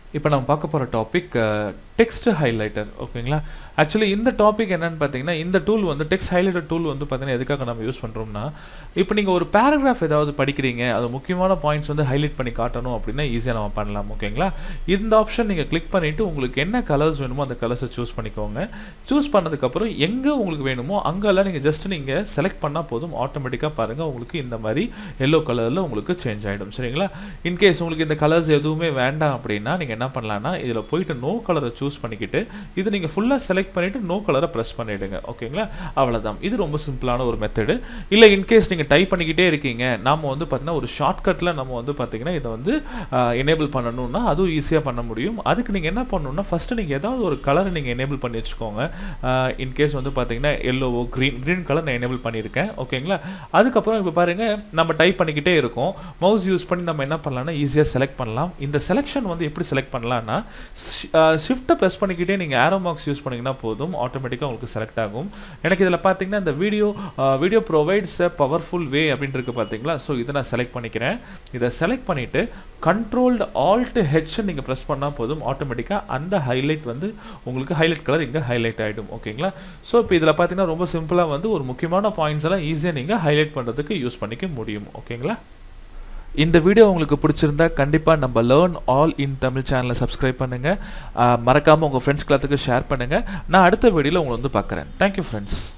இப்போ நம்ம பார்க்க போகிற டாபிக் டெக்ஸ்ட் ஹைலைட்டர் ஓகேங்களா ஆக்சுவலி இந்த டாபிக் என்னன்னு பார்த்தீங்கன்னா இந்த டூல் வந்து டெக்ஸ்ட் ஹைலைட்டர் டூல் வந்து பார்த்தீங்கன்னா எதுக்காக நம்ம யூஸ் பண்ணுறோம்னா இப்போ நீங்கள் ஒரு பேராகிராஃப் ஏதாவது படிக்கிறீங்க அது முக்கியமான பாயிண்ட்ஸ் வந்து ஹைலைட் பண்ணி காட்டணும் அப்படின்னா ஈஸியாக நம்ம பண்ணலாம் ஓகேங்களா இந்த ஆப்ஷன் நீங்கள் கிளிக் பண்ணிவிட்டு உங்களுக்கு என்ன கலர்ஸ் வேணுமோ அந்த கலர்ஸை சூஸ் பண்ணிக்கோங்க சூஸ் பண்ணதுக்கப்புறம் எங்கே உங்களுக்கு வேணுமோ அங்கெல்லாம் நீங்கள் ஜஸ்ட் நீங்கள் செலக்ட் பண்ணால் போதும் ஆட்டோமேட்டிக்காக பாருங்கள் உங்களுக்கு இந்த மாதிரி எல்லோ கலரில் உங்களுக்கு சேஞ்ச் ஆகிடும் சரிங்களா இன்கேஸ் உங்களுக்கு இந்த கலர்ஸ் எதுவுமே வேண்டாம் அப்படின்னா நீங்கள் என்ன பண்ணலாம்னா இதில் போயிட்டு நோ கலரை சூஸ் பண்ணிக்கிட்டு இது நீங்கள் ஃபுல்லாக செலக்ட் பண்ணிவிட்டு நோ கலரை ப்ரெஸ் பண்ணிவிடுங்க ஓகேங்களா அவ்வளோதான் இது ரொம்ப சிம்பிளான ஒரு மெத்தடு இல்லை இன்கேஸ் நீங்கள் டைப் பண்ணிக்கிட்டே இருக்கீங்க நாம வந்து பார்த்தீங்கன்னா ஒரு ஷார்ட்கட்டில் நம்ம வந்து பார்த்தீங்கன்னா இதை வந்து எனேபிள் பண்ணணும்னா அதுவும் ஈஸியாக பண்ண முடியும் அதுக்கு நீங்கள் என்ன பண்ணணும்னா ஃபஸ்ட்டு நீங்கள் ஏதாவது ஒரு கலரை நீங்கள் எனேபிள் பண்ணி வச்சுக்கோங்க இன்கேஸ் வந்து பார்த்தீங்கன்னா எல்லோவோ க்ரீன் க்ரீன் கலர் நான் எனேபிள் பண்ணியிருக்கேன் ஓகேங்களா அதுக்கப்புறம் இப்போ பாருங்கள் நம்ம டைப் பண்ணிக்கிட்டே இருக்கோம் மவுஸ் யூஸ் பண்ணி நம்ம என்ன பண்ணலாம்னா ஈஸியாக செலக்ட் பண்ணலாம் இந்த செலெக்ஷன் வந்து எப்படி செலக்ட் பண்ணலாம்னா ஷிஃப்ட்டை ப்ரெஸ் பண்ணிக்கிட்டே நீங்கள் ஆரோ மார்க்ஸ் யூஸ் பண்ணிங்கன்னா போதும் ஆட்டோமேட்டிக்காக உங்களுக்கு செலக்ட் ஆகும் எனக்கு இதில் பார்த்தீங்கன்னா இந்த video video provides a powerful way அப்படின்ட்டு இருக்கு பார்த்தீங்களா ஸோ இதை நான் செலக்ட் பண்ணிக்கிறேன் இதை செலக்ட் பண்ணிவிட்டு கண்ட்ரோல்டு ஆல்ட் ஹெச் நீங்கள் ப்ரெஸ் பண்ணால் போதும் ஆட்டோமேட்டிக்காக அந்த ஹைலைட் வந்து உங்களுக்கு ஹைலைட் கலர் இங்கே ஹைலைட் ஆகிடும் ஓகேங்களா ஸோ இப்போ இதில் பார்த்தீங்கன்னா ரொம்ப சிம்பிளாக வந்து ஒரு முக்கியமான பாயிண்ட்ஸ் எல்லாம் ஈஸியாக நீங்கள் ஹைலைட் பண்ணுறதுக்கு யூஸ் பண்ணிக்க முடியும் ஓகேங்களா இந்த வீடியோ உங்களுக்கு பிடிச்சிருந்தா கண்டிப்பாக நம்ம லேர்ன் ஆல் இன் தமிழ் சேனலை சப்ஸ்கிரைப் பண்ணுங்கள் மறக்காமல் உங்கள் ஃப்ரெண்ட்ஸ் எல்லாத்துக்கும் ஷேர் பண்ணுங்கள் நான் அடுத்த வீடியோவில் உங்களை வந்து பார்க்குறேன் தேங்க்யூ ஃப்ரெண்ட்ஸ்